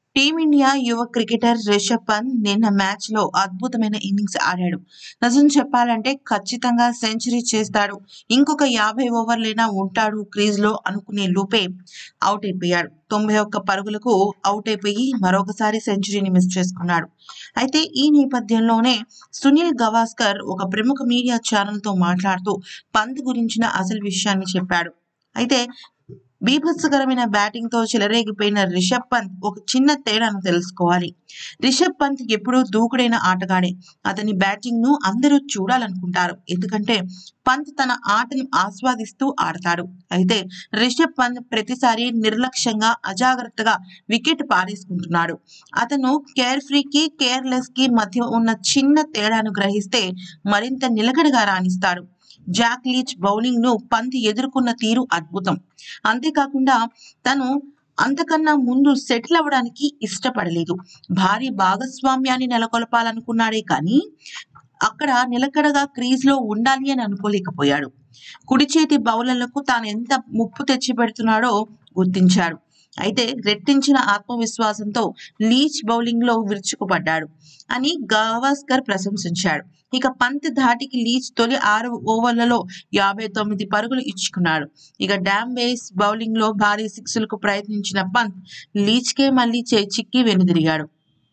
team India యువ cricketer Rishabh Pant నిన్న మ్యాచ్లో అద్భుతమైన ఇన్నింగ్స్ ఆడాడు నిజం చెప్పాలంటే ఖచ్చితంగా సెంచరీ చేస్తాడు ఇంకొక యాభై ఓవర్లైనా ఉంటాడు క్రీజ్లో అనుకునే లోపే అవుట్ అయిపోయాడు తొంభై ఒక్క పరుగులకు అవుట్ అయిపోయి మరొకసారి సెంచరీని మిస్ చేసుకున్నాడు అయితే ఈ నేపథ్యంలోనే సునీల్ గవాస్కర్ ఒక ప్రముఖ మీడియా ఛానల్తో మాట్లాడుతూ పంత్ గురించిన అసలు విషయాన్ని చెప్పాడు అయితే బీభత్సకరమైన బ్యాటింగ్ తో చెలరేగిపోయిన రిషబ్ పంత్ ఒక చిన్న తేడాను తెలుసుకోవాలి రిషబ్ పంత్ ఎప్పుడూ దూకుడైన ఆటగాడే అతని బ్యాటింగ్ ను అందరూ చూడాలనుకుంటారు ఎందుకంటే పంత్ తన ఆటను ఆస్వాదిస్తూ ఆడతాడు అయితే రిషబ్ పంత్ ప్రతిసారి నిర్లక్ష్యంగా అజాగ్రత్తగా వికెట్ పారేసుకుంటున్నాడు అతను కేర్ ఫ్రీకి కేర్లెస్ కి మధ్య ఉన్న చిన్న తేడాను గ్రహిస్తే మరింత నిలకడగా రాణిస్తాడు జాక్ లీచ్ బౌలింగ్ ను పంత్ ఎదుర్కొన్న తీరు అద్భుతం అంతేకాకుండా తను అంతకన్నా ముందు సెటిల్ అవ్వడానికి ఇష్టపడలేదు భారీ భాగస్వామ్యాన్ని నెలకొల్పాలనుకున్నాడే కానీ అక్కడ నిలకడగా క్రీజ్ లో ఉండాలి అని అనుకోలేకపోయాడు కుడి చేతి బౌలర్లకు తాను ఎంత ముప్పు తెచ్చి పెడుతున్నాడో గుర్తించాడు అయితే రెట్టించిన ఆత్మవిశ్వాసంతో లీచ్ బౌలింగ్ లో విరుచుకుపడ్డాడు అని గవాస్కర్ ప్రశంసించాడు ఇక పంత్ ధాటికి లీచ్ తొలి ఆరు ఓవర్లలో యాభై తొమ్మిది పరుగులు ఇచ్చుకున్నాడు ఇక డామ్ బేస్ బౌలింగ్ లో భారీ సిక్స్లకు ప్రయత్నించిన పంత్ లీచ్కే మళ్లీ చిక్కి వెనుదిరిగాడు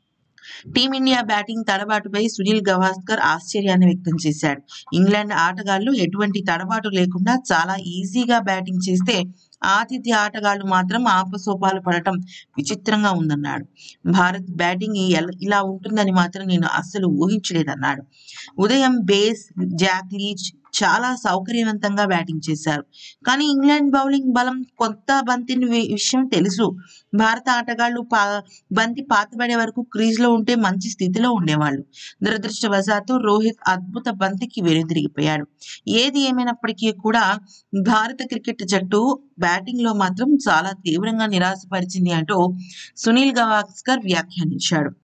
టీమిండియా బ్యాటింగ్ తడబాటుపై సునీల్ గవాస్కర్ ఆశ్చర్యాన్ని వ్యక్తం చేశాడు ఇంగ్లాండ్ ఆటగాళ్లు ఎటువంటి తడబాటు లేకుండా చాలా ఈజీగా బ్యాటింగ్ చేస్తే ఆతిథ్య ఆటగాళ్లు మాత్రం ఆపసోపాలు పడటం విచిత్రంగా ఉందన్నాడు భారత్ బ్యాటింగ్ ఇలా ఉంటుందని మాత్రం నేను అస్సలు ఊహించలేదన్నాడు ఉదయం బేస్ జాక్ లీచ్ చాలా సౌకర్యవంతంగా బ్యాటింగ్ చేశారు కానీ ఇంగ్లాండ్ బౌలింగ్ బలం కొత్త బంతిని విషయం తెలుసు భారత ఆటగాళ్లు పా బంతి పాతబడే వరకు క్రీజ్ లో ఉంటే మంచి స్థితిలో ఉండేవాళ్ళు దురదృష్టవశాత్తు రోహిత్ అద్భుత బంతికి వెనుదిరిగిపోయాడు ఏది ఏమైనప్పటికీ కూడా భారత క్రికెట్ జట్టు బ్యాటింగ్ లో మాత్రం చాలా తీవ్రంగా నిరాశపరిచింది అంటూ సునీల్ గవాస్కర్ వ్యాఖ్యానించాడు